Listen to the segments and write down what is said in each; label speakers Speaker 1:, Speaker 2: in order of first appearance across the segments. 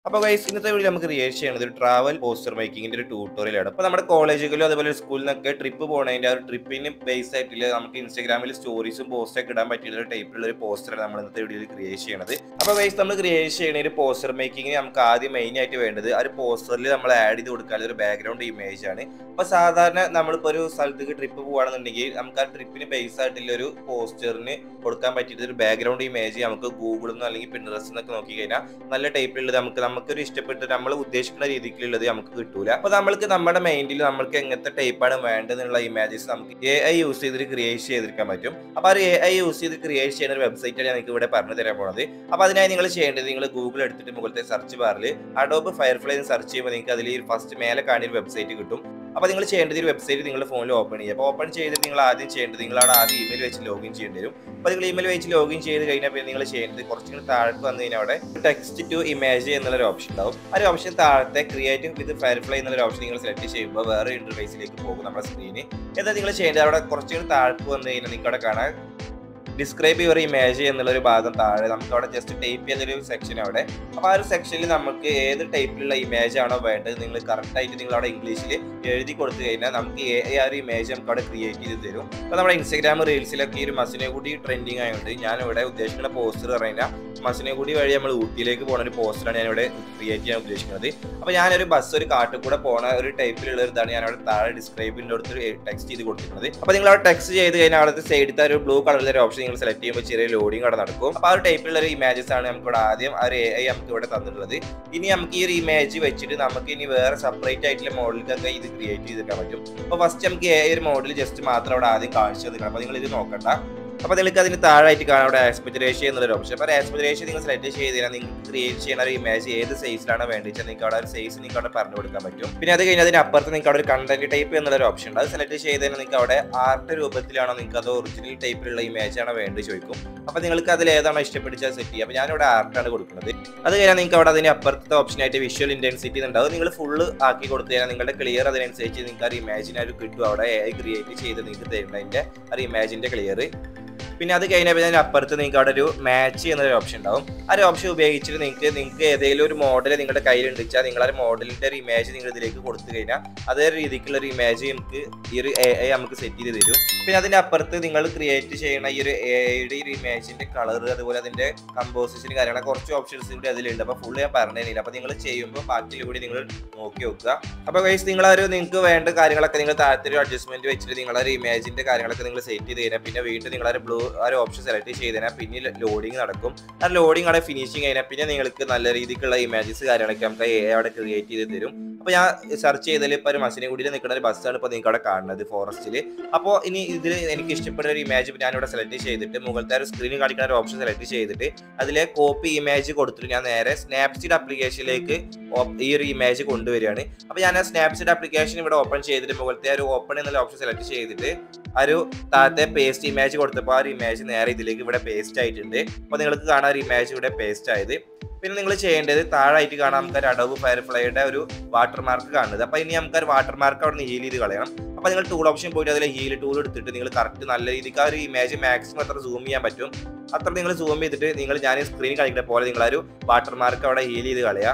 Speaker 1: അപ്പോൾ ഗൈസ് ഇന്നത്തെ വീഡിയോ നമുക്ക് ക്രിയേറ്റ് ചെയ്യുന്നത് ഒരു ട്രാവൽ പോസ്റ്റർ മേക്കിങ്ങിന്റെ ഒരു ട്യൂട്ടോറിയലാണ് അപ്പോൾ നമ്മുടെ കോളേജുകളിലും അതുപോലെ സ്കൂളിൽ നിന്നൊക്കെ ട്രിപ്പ് പോകണതിന്റെ ആ ഒരു ട്രിപ്പിന് ബേസ് ആയിട്ടുള്ള നമുക്ക് ഇൻസ്റ്റാഗ്രാമിൽ സ്റ്റോറീസും പോസ്റ്റൊക്കെ ഇടാൻ പറ്റിയ ഒരു ടൈപ്പിലുള്ള ഒരു പോസ്റ്ററാണ് നമ്മൾ ഇന്നത്തെ വീഡിയോയിൽ ക്രിയേറ്റ് ചെയ്യണത് അപ്പോൾ ഗൈസ് നമ്മൾ ക്രിയേറ്റ് ചെയ്യുന്ന ഒരു പോസ്റ്റർ മേക്കിങ്ങിന് നമുക്ക് ആദ്യം മെയിൻ ആയിട്ട് വേണ്ടത് ആ ഒരു പോസ്റ്ററിൽ നമ്മൾ ആഡ് ചെയ്ത് കൊടുക്കാൻ ഒരു ബാക്ക്ഗ്രൗണ്ട് ഇമേജ് ആണ് അപ്പോൾ സാധാരണ നമ്മളിപ്പോൾ ഒരു സ്ഥലത്തേക്ക് ട്രിപ്പ് പോകുകയാണെന്നുണ്ടെങ്കിൽ നമുക്ക് ആ ട്രിപ്പിന് ബേസ് ആയിട്ടുള്ള ഒരു പോസ്റ്ററിന് കൊടുക്കാൻ പറ്റിയിട്ട് ഒരു ബാക്ക്ഗ്രൗണ്ട് ഇമേജ് നമുക്ക് ഗൂഗിളിൽ നിന്ന് അല്ലെങ്കിൽ പിൻട്രസ്റ്റ് നിന്നൊക്കെ നോക്കി കഴിഞ്ഞാൽ നല്ല ടൈപ്പിലുള്ളത് നമുക്ക് നമുക്കൊരു ഇഷ്ടപ്പെട്ട് നമ്മൾ ഉദ്ദേശിക്കുന്ന രീതിക്കുള്ളത് നമുക്ക് കിട്ടൂല അപ്പൊ നമ്മൾക്ക് നമ്മുടെ മൈൻഡിൽ നമ്മൾക്ക് എങ്ങനത്തെ ടൈപ്പാണ് വേണ്ടതെന്നുള്ള ഇമേജസ് നമുക്ക് എ ഐ യൂസ് ചെയ്തിട്ട് ക്രിയേറ്റ് ചെയ്തെടുക്കാൻ പറ്റും അപ്പൊ ആ എ ഐ യൂസ് ചെയ്ത് ക്രിയേറ്റ് ചെയ്യുന്ന ഒരു വെബ്സൈറ്റാണ് എനിക്ക് ഇവിടെ പറഞ്ഞു തരാൻ പോണത് അപ്പൊ അതിനായി നിങ്ങൾ ചെയ്യേണ്ടത് നിങ്ങൾ ഗൂഗിൾ എടുത്തിട്ട് മുകളിലത്തെ സെർച്ച് ബാറിൽ അഡോബ് ഫയർഫ്ലൈ സെർച്ച് ചെയ്യുമ്പോൾ നിങ്ങൾക്ക് അതിൽ ഫസ്റ്റ് മേലെ കാണുന്ന വെബ്സൈറ്റ് കിട്ടും അപ്പോൾ നിങ്ങൾ ചെയ്യേണ്ടത് ഈ വെബ്സൈറ്റ് നിങ്ങളുടെ ഫോണിൽ ഓപ്പൺ ചെയ്യുക അപ്പോൾ ഓപ്പൺ ചെയ്തിട്ട് നിങ്ങൾ ആദ്യം ചെയ്യേണ്ടത് നിങ്ങൾ അവിടെ ആദ്യം ഇമെയിൽ വെച്ച് ലോഗിൻ ചെയ്യേണ്ടി വരും അപ്പോൾ നിങ്ങൾ ഇമെയിൽ വെച്ച് ലോഗിൻ ചെയ്ത് കഴിഞ്ഞാൽ പിന്നെ നിങ്ങൾ ചെയ്യേണ്ടത് കുറച്ചുകൂടി താഴത്ത് വന്നു കഴിഞ്ഞാൽ അവിടെ ടെക്സ്റ്റ് ടു ഇമേജ് എന്നുള്ളൊരു ഓപ്ഷൻ ഉണ്ടാവും ആ ഒരു ഓപ്ഷൻ താഴത്തെ ക്രിയേറ്റീവ് വിത്ത് ഫയർഫ്ലൈ എന്നുള്ള ഓപ്ഷൻ നിങ്ങൾ സെലക്ട് ചെയ്യുമ്പോൾ വേറെ ഇന്റർഫേസിലേക്ക് പോകും നമ്മുടെ സ്ക്രീന് എന്നാൽ നിങ്ങൾ ചെയ്യേണ്ടത് അവിടെ കുറച്ചുകൂടി താഴത്ത് വന്നു കഴിഞ്ഞാൽ നിങ്ങൾക്ക് അവിടെ കാണാൻ ഡിസ്ക്രൈബ് യുവർ ഇമേജ് എന്നുള്ള ഒരു ഭാഗം താഴെ നമുക്ക് അവിടെ ജസ്റ്റ് ടൈപ്പ് ചെയ്തൊരു സെക്ഷൻ അവിടെ അപ്പോൾ ആ ഒരു സെക്ഷനിൽ നമുക്ക് ഏത് ടൈപ്പിലുള്ള ഇമേജ് ആണോ വേണ്ടത് നിങ്ങൾ കറക്റ്റ് ആയിട്ട് നിങ്ങൾ അവിടെ ഇംഗ്ലീഷിൽ എഴുതി കൊടുത്തു കഴിഞ്ഞാൽ നമുക്ക് ഏ ആ ഒരു ഇമേജ് നമുക്ക് അവിടെ ക്രിയേറ്റ് ചെയ്ത് തരും അപ്പോൾ നമ്മുടെ ഇൻസ്റ്റാഗ്രാം റീൽസിലൊക്കെ ഈ ഒരു മസിനെ കൂടി ട്രെൻഡിങ് ആയതുകൊണ്ട് ഞാൻ ഇവിടെ ഉദ്ദേശിക്കുന്ന പോസ്റ്റർ പറഞ്ഞാൽ മസിനെ കൂടി വഴി നമ്മൾ ഊട്ടിയിലേക്ക് പോകുന്ന ഒരു പോസ്റ്ററാണ് ഞാൻ ഇവിടെ ക്രിയേറ്റ് ചെയ്യാൻ ഉദ്ദേശിക്കുന്നത് അപ്പോൾ ഞാനൊരു ബസ് ഒരു കാട്ടിൽ കൂടെ പോണ ഒരു ടൈപ്പിലുള്ള ഒരു ഇതാണ് ഞാൻ അവിടെ താഴെ ഡിസ്ക്രൈബിൻ്റെ അടുത്ത് ഒരു ടെക്സ്റ്റ് ചെയ്ത് കൊടുത്തിട്ടുള്ളത് അപ്പോൾ നിങ്ങൾ അവിടെ ടെക്സ്റ്റ് ചെയ്ത് കഴിഞ്ഞാൽ അവിടുത്തെ സൈഡിലത്തെ ഒരു ബ്ലൂ കളറിലെ ഒരു ഓപ്ഷൻ നിങ്ങൾ സെലക്ട് ചെയ്യുമ്പോൾ ചെറിയ ലോഡിങ് അവിടെ നടക്കും അപ്പോൾ ആ ഒരു ടൈപ്പിലുള്ള ഒരു ഇമേജസ് ആണ് നമുക്ക് ഇവിടെ ആദ്യം ആ ഒരു എ ഐ നമുക്ക് ഇവിടെ തന്നിട്ടുള്ളത് ഇനി നമുക്ക് ഈ ഒരു ഇമേജ് വെച്ചിട്ട് നമുക്ക് ഇനി വേറെ സെപ്പറേറ്റ് ആയിട്ടുള്ള മോഡലിലൊക്കെ ഇത് ക്രിയേറ്റ് ചെയ്തെടുക്കാൻ പറ്റും അപ്പോൾ ഫസ്റ്റ് നമുക്ക് എ ഒരു മോഡൽ ജസ്റ്റ് മാത്രം അവിടെ ആദ്യം കാണിച്ചു തന്നിക്കണം അപ്പോൾ നിങ്ങൾ ഇത് നോക്കണ്ട അപ്പോൾ നിങ്ങൾക്ക് അതിന് താഴായിട്ട് കാണാം അവിടെ ആസ്പെക്ട് റേഷ്യോ എന്നുള്ളൊരു ഓപ്ഷൻ അപ്പോൾ ആസ്പെക്ട് റേഷ്യോ നിങ്ങൾ സെലക്ട് ചെയ്ത് കഴിഞ്ഞാൽ നിങ്ങൾക്ക് ക്രിയേറ്റ് ചെയ്യുന്ന ഒരു ഇമേജ് ഏത് സൈസിലാണ് വേണ്ടത് നിങ്ങൾക്ക് അവിടെ ഒരു സൈസ് നിങ്ങൾക്ക് അവിടെ പറഞ്ഞു കൊടുക്കാൻ പറ്റും പിന്നെ അത് കഴിഞ്ഞാൽ അതിന് അപ്പുറത്ത് നിങ്ങൾക്ക് അവിടെ ഒരു കണ്ടന്റ് ടൈപ്പ് എന്നുള്ളൊരു ഓപ്ഷൻ ഉണ്ട് അത് സെലക്ട് ചെയ്ത് കഴിഞ്ഞാൽ നിങ്ങൾക്ക് അവിടെ ആർട്ട് രൂപത്തിലാണോ നിങ്ങൾക്ക് അത് ഒറിജിനൽ ടൈപ്പിലുള്ള ഇമേജ് ആണോ വേണ്ടത് ചോദിക്കും അപ്പോൾ നിങ്ങൾക്ക് അതിൽ ഏതാണോ ഇഷ്ടപ്പെടിച്ചാൽ സെറ്റ് ചെയ്യുക അപ്പോൾ ഞാനിവിടെ ആർട്ടാണ് കൊടുക്കുന്നത് അത് കഴിഞ്ഞാൽ നിങ്ങൾക്ക് അവിടെ അതിന് അപ്പുറത്തെ ഓപ്ഷനായിട്ട് വിഷ്വൽ ഇന്റൻസിറ്റി ഉണ്ടാവും നിങ്ങൾ ഫുള്ള് ആക്കി കൊടുത്തു കഴിഞ്ഞാൽ നിങ്ങളുടെ ക്ലിയർ അതിനനുസരിച്ച് നിങ്ങൾക്ക് ആ ഒരു ഇമേജിന് ഒരു കിട്ടും അവിടെ എ ക്രിയേറ്റ് ചെയ്ത് നിങ്ങൾക്ക് തരുന്നതിൻ്റെ ആ ഒരു ഇമേജിൻ്റെ ക്ലിയർ പിന്നെ അത് കഴിഞ്ഞാൽ പിന്നെ അപ്പുറത്ത് നിങ്ങൾക്ക് അവിടെ ഒരു മാച്ച് എന്നൊരു ഓപ്ഷൻ ഉണ്ടാവും ആ ഒരു ഓപ്ഷൻ ഉപയോഗിച്ചിട്ട് നിങ്ങൾക്ക് നിങ്ങൾക്ക് ഏതെങ്കിലും ഒരു മോഡൽ നിങ്ങളുടെ കയ്യിലുണ്ട് വെച്ചാൽ നിങ്ങൾ ആ ഒരു മോഡലിന്റെ ഒരു ഇമേജ് നിങ്ങൾ ഇതിലേക്ക് കൊടുത്തു കഴിഞ്ഞാൽ അതേ രീതിക്കുള്ള ഒരു ഇമേജ് നമുക്ക് ഈ ഒരു എ ഐ നമുക്ക് സെറ്റ് ചെയ്ത് തരും പിന്നെ അതിന്റെ അപ്പുറത്ത് നിങ്ങൾ ക്രിയേറ്റ് ചെയ്യുന്ന ഈ ഒരു എ ഐയുടെ ഈ ഒരു ഇമേജിന്റെ കളർ അതുപോലെ അതിന്റെ കമ്പോസിഷൻ കാര്യങ്ങൾ കുറച്ച് ഓപ്ഷൻസ് കൂടി അതിലുണ്ട് അപ്പോൾ ഫുള്ള് ഞാൻ പറഞ്ഞില്ല അപ്പോൾ നിങ്ങൾ ചെയ്യുമ്പോൾ ബാക്കിയിൽ കൂടി നിങ്ങൾ നോക്കി നോക്കുക അപ്പോൾ ഗൈസ് നിങ്ങൾ ഒരു നിങ്ങൾക്ക് വേണ്ട കാര്യങ്ങളൊക്കെ നിങ്ങൾ താഴത്തെ ഒരു അഡ്ജസ്റ്റ്മെന്റ് വെച്ചിട്ട് നിങ്ങളൊരു ഇമേജിന്റെ കാര്യങ്ങളൊക്കെ നിങ്ങൾ സെറ്റ് ചെയ്ത് കഴിഞ്ഞാൽ പിന്നെ വീണ്ടും നിങ്ങൾ ഒരു ബ്ലൂ ആ ഒരു ഓപ്ഷൻ സെലക്ട് ചെയ്ത് കഴിഞ്ഞാൽ പിന്നെ ലോഡിങ് നടക്കും ആ ലോഡിങ് അവിടെ ഫിനിഷിങ് കഴിഞ്ഞാൽ പിന്നെ നിങ്ങൾക്ക് നല്ല രീതിക്കുള്ള ഇമേജസ് കാര്യങ്ങളൊക്കെ നമുക്ക് എ അവിടെ ക്രിയേറ്റ് ചെയ്ത് തരും അപ്പോൾ ഞാൻ സെർച്ച് ചെയ്തതിൽ ഇപ്പോൾ ഒരു മസിനെക്കുടിയിൽ നിൽക്കുന്ന ഒരു ബസ്സാണ് ഇപ്പോൾ നിങ്ങൾക്ക് അവിടെ കാണുന്നത് ഫോറസ്റ്റിൽ അപ്പോൾ ഇനി ഇതിൽ എനിക്ക് ഇഷ്ടപ്പെടുന്ന ഒരു ഇമേജ് ഞാനിവിടെ സെലക്ട് ചെയ്തിട്ട് മുകളിലത്തെ ഒരു സ്ക്രീനിൽ കാണിക്കുന്ന ഒരു ഓപ്ഷൻ സെലക്ട് ചെയ്തിട്ട് അതിലെ കോപ്പി ഇമേജ് കൊടുത്തിട്ട് ഞാൻ നേരെ സ്നാപ്സീഡ് ആപ്ലിക്കേഷനിലേക്ക് ഈ ഒരു ഇമേജ് കൊണ്ടുവരികയാണ് അപ്പോൾ ഞാൻ ആ സ്നാപ്സീഡ് ആപ്ലിക്കേഷൻ ഇവിടെ ഓപ്പൺ ചെയ്തിട്ട് മുകളിലത്തെ ഒരു ഓപ്പൺ എന്നുള്ള ഓപ്ഷൻ സെലക്ട് ചെയ്തിട്ട് ആ ഒരു താഴത്തെ പേസ്റ്റ് ഇമേജ് കൊടുത്തപ്പോൾ ആ ഒരു ഇമേജ് നേരെ ഇതിലേക്ക് ഇവിടെ പേസ്റ്റ് ആയിട്ടുണ്ട് അപ്പോൾ നിങ്ങൾക്ക് കാണാൻ ഒരു ഇമേജ് ഇവിടെ പേസ്റ്റ് ആയത് പിന്നെ നിങ്ങൾ ചെയ്യേണ്ടത് താഴായിട്ട് കാണാം നമുക്ക് ഒരു അടവ് ഫയർഫ്ലൈയുടെ ഒരു വാട്ടർ മാർക്ക് കാണുന്നത് അപ്പോൾ ഇനി നമുക്ക് ഒരു വാട്ടർ മാർക്ക് അവിടെ നിന്ന് ഹീൽ ചെയ്ത് കളയണം അപ്പോൾ നിങ്ങൾ ടൂൾ ഓപ്ഷൻ പോയിട്ട് അതിൽ ഹീൽ ടൂൾ എടുത്തിട്ട് നിങ്ങൾ കറക്റ്റ് നല്ല രീതിക്ക് ആ ഒരു ഇമേജ് മാക്സിമം എത്ര സൂം ചെയ്യാൻ പറ്റും അത്ര നിങ്ങൾ സൂം ചെയ്തിട്ട് നിങ്ങൾ ഞാൻ സ്ക്രീൻ കളിക്കുന്ന പോലെ നിങ്ങൾ ആ ഒരു വാട്ടർ മാർക്ക് അവിടെ ഹീൽ ചെയ്ത് കളയുക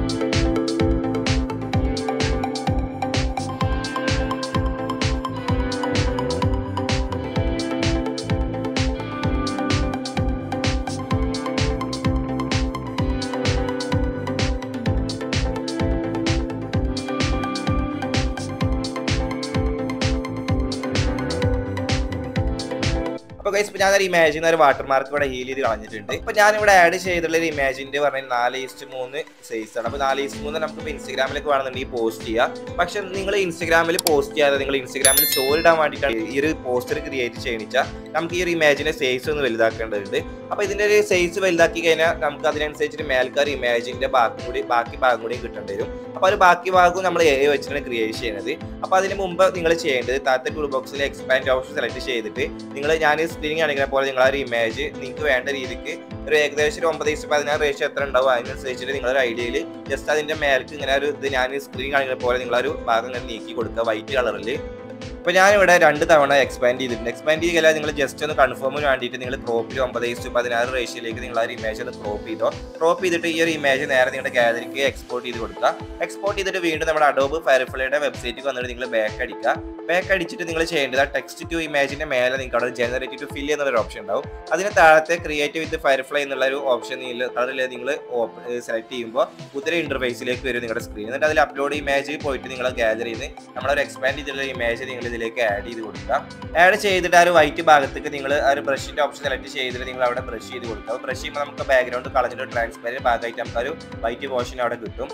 Speaker 1: അപ്പോൾ ഗൈസ് ഇപ്പോൾ ഞാൻ ഒരു ഇമേജിൽ ഒരു വാട്ടർ മാർക്ക് ഇവിടെ ഹീൽ ചെയ്ത് കളഞ്ഞിട്ടുണ്ട് ഇപ്പോൾ ഞാൻ ഇവിടെ ആഡ് ചെയ്തിട്ടുള്ള ഒരു ഇമേജിന്റെ പറഞ്ഞാൽ നാല് ഈസ്റ്റ് മൂന്ന് സൈസ് ആണ് അപ്പോൾ നാല് ഈസ്റ്റ് മൂന്ന് നമുക്ക് ഇപ്പോൾ ഇൻസ്റ്റാഗ്രാമിലേക്ക് വേണമെന്നുണ്ടെങ്കിൽ പോസ്റ്റ് ചെയ്യാം പക്ഷെ നിങ്ങൾ ഇൻസ്റ്റാഗ്രാമിൽ പോസ്റ്റ് ചെയ്യാതെ നിങ്ങൾ ഇൻസ്റ്റാഗ്രാമിൽ സ്റ്റോറി ഇടാൻ വേണ്ടിയിട്ടാണ് ഈ ഒരു പോസ്റ്റർ ക്രിയേറ്റ് ചെയ്യണിച്ചാൽ നമുക്ക് ഈ ഒരു ഇമേജിന്റെ സൈസ് ഒന്ന് വലുതാക്കേണ്ടതുണ്ട് അപ്പോൾ ഇതിന്റെ ഒരു സൈസ് വലുതാക്കി കഴിഞ്ഞാൽ നമുക്ക് അതിനനുസരിച്ചിട്ട് മേൽക്കാർ ഇമേജിന്റെ ബാക്കി കൂടി ബാക്കി ഭാഗം കൂടി കിട്ടേണ്ടി വരും അപ്പോൾ ഒരു ബാക്കി ഭാഗവും നമ്മൾ എ വെച്ചിട്ടാണ് ക്രിയേറ്റ് ചെയ്യുന്നത് അപ്പോൾ അതിന് മുമ്പ് നിങ്ങൾ ചെയ്യേണ്ടത് താഴത്തെ ടൂൾ ബോക്സിൽ എക്സ്പാൻഡ് ഓപ്ഷൻ സെലക്ട് ചെയ്തിട്ട് നിങ്ങൾ ഞാൻ സ്ക്രീൻ കാണിക്കുന്ന പോലെ നിങ്ങൾ ആ ഒരു ഇമേജ് നിങ്ങൾക്ക് വേണ്ട രീതിക്ക് ഒരു ഏകദേശം ഒരു ഒമ്പത് ഇഷ്ടം പതിനാറ് റേഷ്യോ എത്ര ഉണ്ടാവും അതിനനുസരിച്ചിട്ട് നിങ്ങളൊരു ഐഡിയയിൽ ജസ്റ്റ് അതിന്റെ മേലേക്ക് ഇങ്ങനെ ഒരു ഇത് ഞാൻ സ്ക്രീൻ കാണിക്കുന്ന പോലെ നിങ്ങളൊരു ഭാഗം ഇങ്ങനെ നീക്കി കൊടുക്കുക വൈറ്റ് കളറിൽ അപ്പോൾ ഞാനിവിടെ രണ്ട് തവണ എക്സ്പാൻഡ് ചെയ്തിട്ടുണ്ട് എക്സ്പാൻഡ് ചെയ്യില്ല നിങ്ങൾ ജസ്റ്റ് ഒന്ന് കൺഫേമിന് വേണ്ടിയിട്ട് നിങ്ങൾ ക്രോപ്പിൽ ഒമ്പത് ഇസ്റ്റു പതിനാറ് റേഷ്യയിലേക്ക് നിങ്ങൾ ആ ഒരു ഇമേജ് ഒന്ന് ക്രോപ്പ് ചെയ്തോ ക്രോപ്പ് ചെയ്തിട്ട് ഈ ഒരു ഇമേജ് നേരെ നിങ്ങളുടെ ഗാലറിക്ക് എക്സ്പോർട്ട് ചെയ്ത് കൊടുക്കുക എക്സ്പോർട്ട് ചെയ്തിട്ട് വീണ്ടും നമ്മുടെ അഡോബ് ഫയർഫ്ലൈയുടെ വെബ്സൈറ്റിൽ വന്നിട്ട് നിങ്ങൾ ബാക്ക് അടിക്കുക ബാക്ക് അടിച്ചിട്ട് നിങ്ങൾ ചെയ്യേണ്ടത് ആ ടെക്സ്റ്റ് ടു ഇമേജിന്റെ മേലെ നിങ്ങൾക്ക് അവിടെ ജനറേറ്റ് ടു ഫിൽ എന്നുള്ള ഒരു ഓപ്ഷൻ ഉണ്ടാവും അതിന് താഴത്തെ ക്രിയേറ്റ് വിത്ത് ഫയർഫ്ലൈ എന്നുള്ള ഒരു ഓപ്ഷൻ കളറിൽ നിങ്ങൾ സെലക്ട് ചെയ്യുമ്പോൾ കുതിര ഇന്റർഫേസിലേക്ക് വരും നിങ്ങളുടെ സ്ക്രീൻ എന്നിട്ട് അതിൽ അപ്ലോഡ് ഇമേജ് പോയിട്ട് നിങ്ങൾ ഗാലറിയിൽ നിന്ന് നമ്മളൊരു എക്സ്പാൻഡ് ചെയ്തിട്ടുള്ള ഇമേജ് നിങ്ങൾ ഇതിലേക്ക് ആഡ് ചെയ്ത് കൊടുക്കുക ആഡ് ചെയ്തിട്ട് ആ ഒരു വൈറ്റ് ഭാഗത്തേക്ക് നിങ്ങൾ ആ ഒരു ബ്രഷിന്റെ ഓപ്ഷൻ സെലക്ട് ചെയ്തിട്ട് നിങ്ങൾ അവിടെ ബ്രഷ് ചെയ്ത് കൊടുക്കുക ബ്രഷ് ചെയ്യുമ്പോൾ നമുക്ക് ബാക്ക്ഗ്രൗണ്ട് കളഞ്ഞിട്ട് ട്രാൻസ്പെറൻറ്റ് ഭാഗമായിട്ട് നമുക്ക് ഒരു വൈറ്റ് പോർഷൻ അവിടെ കിട്ടും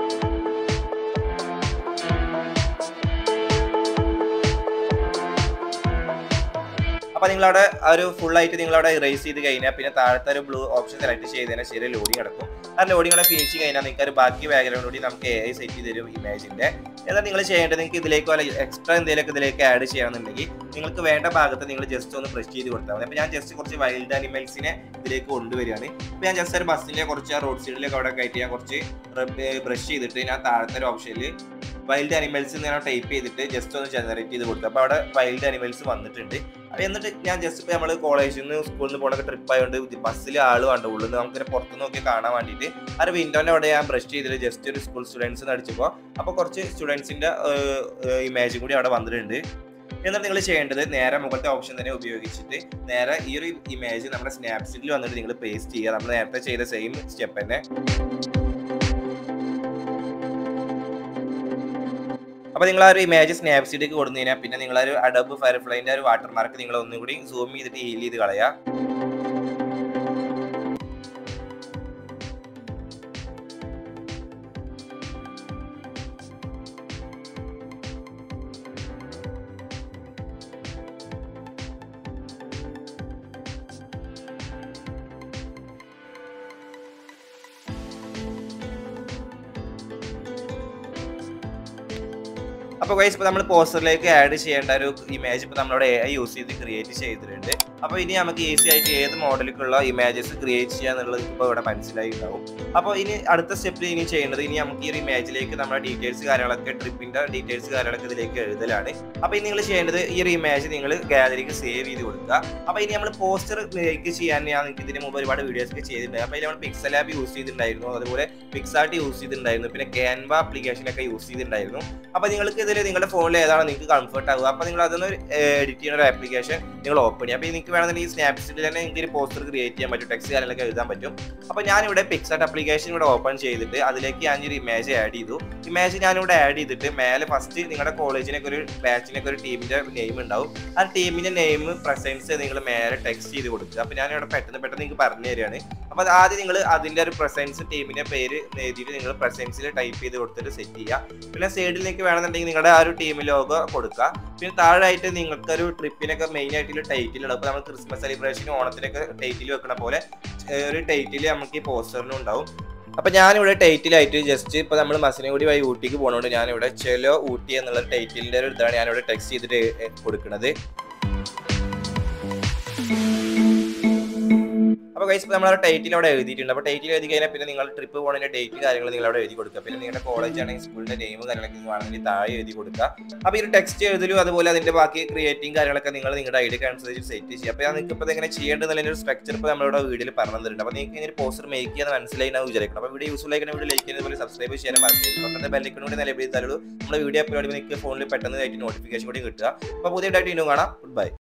Speaker 1: അപ്പൊ നിങ്ങൾ അവിടെ ഒരു ഫുൾ ആയിട്ട് നിങ്ങൾ അവിടെ ഇറേസ് ചെയ്ത് കഴിഞ്ഞാൽ പിന്നെ താഴത്തെ ഒരു ബ്ലൂ ഓപ്ഷൻ സെലക്ട് ചെയ്തതിന് ശരി ലോഡിങ് നടക്കും ആ ലോഡിങ് അവിടെ ഫിനിഷ് കഴിഞ്ഞാൽ നിങ്ങൾക്ക് ഒരു ബാക്കി ബാക്ക്ഗ്രൗണ്ട് കൂടി നമുക്ക് എ ഐ സെറ്റ് ചെയ്ത് തരും ഇമേജിന്റെ എന്നാൽ നിങ്ങൾ ചെയ്യേണ്ടത് നിങ്ങൾക്ക് ഇതിലേക്ക് വല്ല എക്സ്ട്രാ എന്തെങ്കിലുമൊക്കെ ഇതിലേക്ക് ആഡ് ചെയ്യണമെന്നുണ്ടെങ്കിൽ നിങ്ങൾക്ക് വേണ്ട ഭാഗത്ത് നിങ്ങൾ ജസ്റ്റ് ഒന്ന് പ്രസ് ചെയ്ത് കൊടുത്താൽ മതി അപ്പോൾ ഞാൻ ജസ്റ്റ് കുറച്ച് വൈൽഡ് അനിമൽസിനെ ഇതിലേക്ക് കൊണ്ടുവരികയാണ് ഇപ്പോൾ ഞാൻ ജസ്റ്റ് ഒരു ബസ്സിലെ കുറച്ച് റോഡ് സൈഡിലേക്ക് അവിടെ കയറ്റി ഞാൻ കുറച്ച് ബ്രഷ് ചെയ്തിട്ട് ഞാൻ താഴത്തെ ഒരു ഓപ്ഷനിൽ വൈൽഡ് അനിമൽസ് ഞാൻ ടൈപ്പ് ചെയ്തിട്ട് ജസ്റ്റ് ഒന്ന് ജനറേറ്റ് ചെയ്ത് കൊടുത്തു അപ്പോൾ അവിടെ വൈൽഡ് അനിമൽസ് വന്നിട്ടുണ്ട് അപ്പോൾ എന്നിട്ട് ഞാൻ ജസ്റ്റ് ഇപ്പോൾ നമ്മൾ കോളേജിൽ നിന്ന് സ്കൂളിൽ നിന്ന് പോകണൊക്കെ ട്രിപ്പ് ആയതുകൊണ്ട് ബസ്സിൽ ആൾ വേണ്ട ഉള്ളിൽ നിന്ന് നമുക്കിങ്ങനെ പുറത്തു നോക്കി കാണാൻ വേണ്ടിയിട്ട് ആ ഒരു വിൻഡോൻ്റെ അവിടെ ഞാൻ ബ്രഷ് ചെയ്തിട്ട് ജസ്റ്റ് ഒരു സ്കൂൾ സ്റ്റുഡൻസ് അടിച്ചപ്പോൾ അപ്പോൾ കുറച്ച് സ്റ്റുഡൻസിൻ്റെ ഇമേജും കൂടി അവിടെ വന്നിട്ടുണ്ട് എന്നിട്ട് നിങ്ങൾ ചെയ്യേണ്ടത് നേരെ മുകളിലത്തെ ഓപ്ഷൻ തന്നെ ഉപയോഗിച്ചിട്ട് നേരെ ഈ ഒരു ഇമേജ് നമ്മുടെ സ്നാപ്സീറ്റിൽ വന്നിട്ട് നിങ്ങൾ പേസ്റ്റ് ചെയ്യുക നമ്മൾ നേരത്തെ ചെയ്ത സെയിം സ്റ്റെപ്പ് തന്നെ അപ്പോൾ നിങ്ങൾ ആ ഒരു ഇമേജ് സ്നാപ്സീഡിലേക്ക് കൊടുത്തു കഴിഞ്ഞാൽ പിന്നെ നിങ്ങൾ ഒരു അഡബ് ഫയർഫ്ലൈൻ്റെ ഒരു വാട്ടർ മാർക്ക് നിങ്ങൾ ഒന്നും കൂടി സൂം ചെയ്തിട്ട് ഹീൽ ചെയ്ത് കളയാം അപ്പോൾ ഗൈസ് ഇപ്പോൾ നമ്മൾ പോസ്റ്ററിലേക്ക് ആഡ് ചെയ്യേണ്ട ഒരു ഇമേജ് ഇപ്പോൾ നമ്മളവിടെ എ ഐ യൂസ് ചെയ്ത് ക്രിയേറ്റ് ചെയ്തിട്ടുണ്ട് അപ്പോൾ ഇനി നമുക്ക് ഈസി ആയിട്ട് ഏത് മോഡലിലേക്കുള്ള ഇമേജസ് ക്രിയേറ്റ് ചെയ്യാന്നുള്ളത് ഇപ്പോൾ ഇവിടെ മനസ്സിലായി ഉണ്ടാവും അപ്പോൾ ഇനി അടുത്ത സ്റ്റെപ്പിൽ ഇനി ചെയ്യേണ്ടത് ഇനി നമുക്ക് ഈ ഒരു ഇമേജിലേക്ക് നമ്മുടെ ഡീറ്റെയിൽസ് കാര്യങ്ങളൊക്കെ ട്രിപ്പിൻ്റെ ഡീറ്റെയിൽസ് കാര്യങ്ങളൊക്കെ ഇതിലേക്ക് എഴുതലാണ് അപ്പോൾ ഇനി നിങ്ങൾ ചെയ്യേണ്ടത് ഈ ഒരു ഇമേജ് നിങ്ങൾ ഗാലറിക്ക് സേവ് ചെയ്ത് കൊടുക്കുക അപ്പോൾ ഇനി നമ്മൾ പോസ്റ്റർ മേക്ക് ചെയ്യാൻ ഞാൻ നിങ്ങൾക്ക് ഇതിന് മുമ്പ് ഒരുപാട് വീഡിയോസ് ഒക്കെ ചെയ്തിട്ടുണ്ട് അപ്പോൾ ഇതിൽ നമ്മൾ പിക്സൽ ആപ്പ് യൂസ് ചെയ്തിട്ടുണ്ടായിരുന്നു അതുപോലെ പിക്സാർട്ട് യൂസ് ചെയ്തിട്ടുണ്ടായിരുന്നു പിന്നെ ക്യാൻവ ആപ്ലിക്കേഷനൊക്കെ യൂസ് ചെയ്തിട്ടുണ്ടായിരുന്നു അപ്പോൾ നിങ്ങൾക്ക് ഇതിൽ നിങ്ങളുടെ ഫോണിൽ ഏതാണ് നിങ്ങൾക്ക് കംഫർട്ട് ആവുക അപ്പോൾ നിങ്ങൾ അതൊന്ന് എഡിറ്റ് ചെയ്യുന്ന ഒരു ആപ്ലിക്കേഷൻ നിങ്ങൾ ഓപ്പൺ ചെയ്യുക അപ്പോൾ നിങ്ങൾക്ക് വേണമെന്നുണ്ടെങ്കിൽ സ്നാപ്സീറ്റിൽ തന്നെ നിങ്ങൾക്ക് ഒരു പോസ്റ്റർ ക്രിയേറ്റ് ചെയ്യാൻ പറ്റും ടെക്സ്റ്റ് കാര്യങ്ങളൊക്കെ എഴുതാൻ പറ്റും അപ്പോൾ ഞാനിവിടെ പിക്സാർട്ട് ആപ്ലിക്കേഷൻ ഇവിടെ ഓപ്പൺ ചെയ്തിട്ട് അതിലേക്ക് ഞാൻ ഒരു ഇമേജ് ആഡ് ചെയ്തു ഇമേജ് ഞാനിവിടെ ആഡ് ചെയ്തിട്ട് മേലെ ഫസ്റ്റ് നിങ്ങളുടെ കോളേജിനൊക്കെ ഒരു ബാച്ചിനൊക്കെ ഒരു ടീമിന്റെ നെയിം ഉണ്ടാവും ആ ടീമിന്റെ നെയിം പ്രസൻസ് നിങ്ങൾ മേലെ ടെക്സ്റ്റ് ചെയ്ത് കൊടുക്കുക അപ്പോൾ ഞാനിവിടെ പെട്ടെന്ന് പെട്ടെന്ന് നിങ്ങൾക്ക് പറഞ്ഞു തരികയാണ് അപ്പോൾ അത് ആദ്യം നിങ്ങൾ അതിന്റെ ഒരു പ്രസൻസ് ടീമിന്റെ പേര് എഴുതിയിട്ട് നിങ്ങൾ പ്രസൻസിൽ ടൈപ്പ് ചെയ്ത് കൊടുത്തിട്ട് സെറ്റ് ചെയ്യുക പിന്നെ സൈഡിൽ നിങ്ങൾക്ക് വേണമെന്നുണ്ടെങ്കിൽ നിങ്ങളുടെ ആ ഒരു ടീം ലോഗോ കൊടുക്കുക പിന്നെ താഴായിട്ട് നിങ്ങൾക്ക് ഒരു ട്രിപ്പിനൊക്കെ മെയിൻ ആയിട്ടുള്ള ടൈറ്റിൽ അപ്പോൾ നമ്മൾ ക്രിസ്മസ് സെലിബ്രേഷൻ ഓണത്തിനൊക്കെ ടൈറ്റിൽ വെക്കണ പോലെ ഒരു ടൈറ്റിൽ നമുക്ക് ഈ പോസ്റ്ററിലും ഉണ്ടാവും അപ്പൊ ഞാനിവിടെ ടൈറ്റിലായിട്ട് ജസ്റ്റ് ഇപ്പൊ നമ്മൾ മസനഗുടി വഴി ഊട്ടിക്ക് പോകണോണ്ട് ഞാനിവിടെ ചെലോ ഊട്ടി എന്നുള്ള ടൈറ്റിലിന്റെ ഒരു ഇതാണ് ഞാനിവിടെ ടെക്സ്റ്റ് ചെയ്തിട്ട് കൊടുക്കുന്നത് അപ്പോൾ ഗൈസ് ഇപ്പോൾ നമ്മൾ ടൈറ്റിൽ അവിടെ എഴുതിയിട്ടുണ്ട് അപ്പോൾ ടൈറ്റിൽ എഴുതി കഴിഞ്ഞാൽ പിന്നെ നിങ്ങൾ ട്രിപ്പ് പോകുന്നതിന്റെ ഡേറ്റ് കാര്യങ്ങൾ നിങ്ങൾ അവിടെ എഴുതി കൊടുക്കുക പിന്നെ നിങ്ങളുടെ കോളേജ് ആണെങ്കിൽ സ്കൂളിന്റെ നെയിം കാര്യങ്ങളൊക്കെ നിങ്ങൾ ആണെങ്കിൽ താഴെ എഴുതി കൊടുക്കുക അപ്പോൾ ഈ ടെക്സ്റ്റ് എഴുതലും അതുപോലെ അതിന്റെ ബാക്കി ക്രിയേറ്റിംഗ് കാര്യങ്ങളൊക്കെ നിങ്ങൾ നിങ്ങളുടെ ഐഡിയക്ക് അനുസരിച്ച് സെറ്റ് ചെയ്യുക അപ്പോൾ നിങ്ങൾക്ക് ഇപ്പോൾ എങ്ങനെ ചെയ്യേണ്ടതെന്നുള്ള ഒരു സ്ട്രക്ചർ ഇപ്പോൾ നമ്മളുടെ വീഡിയോയിൽ പറഞ്ഞു തന്നിട്ടുണ്ട് അപ്പോൾ നിങ്ങൾക്ക് ഇങ്ങനെ പോസ്റ്റർ മേക്ക് ചെയ്യാൻ മനസ്സിലായി ഞാൻ വിചാരിക്കണം അപ്പോൾ വീഡിയോ യൂസ്ഫുൾ ആയിട്ട് വീഡിയോ ലൈക്ക് ചെയ്യുന്നത് പോലെ സബ്സ്ക്രൈബ് ചെയ്യാൻ മറക്കരുത് തൊട്ടത്തെ ബെല്ലൈക്കൺ കൂടി നിലവിൽ തരുള്ളൂ നമ്മുടെ വീഡിയോ അപ്ലോഡ് നിങ്ങൾക്ക് ഫോണിൽ പെട്ടെന്ന് ആയിട്ട് നോട്ടിഫിക്കേഷൻ കൂടി കിട്ടുക അപ്പോൾ പുതിയതായിട്ട് ഇനിയും കാണാം ഗുഡ് ബൈ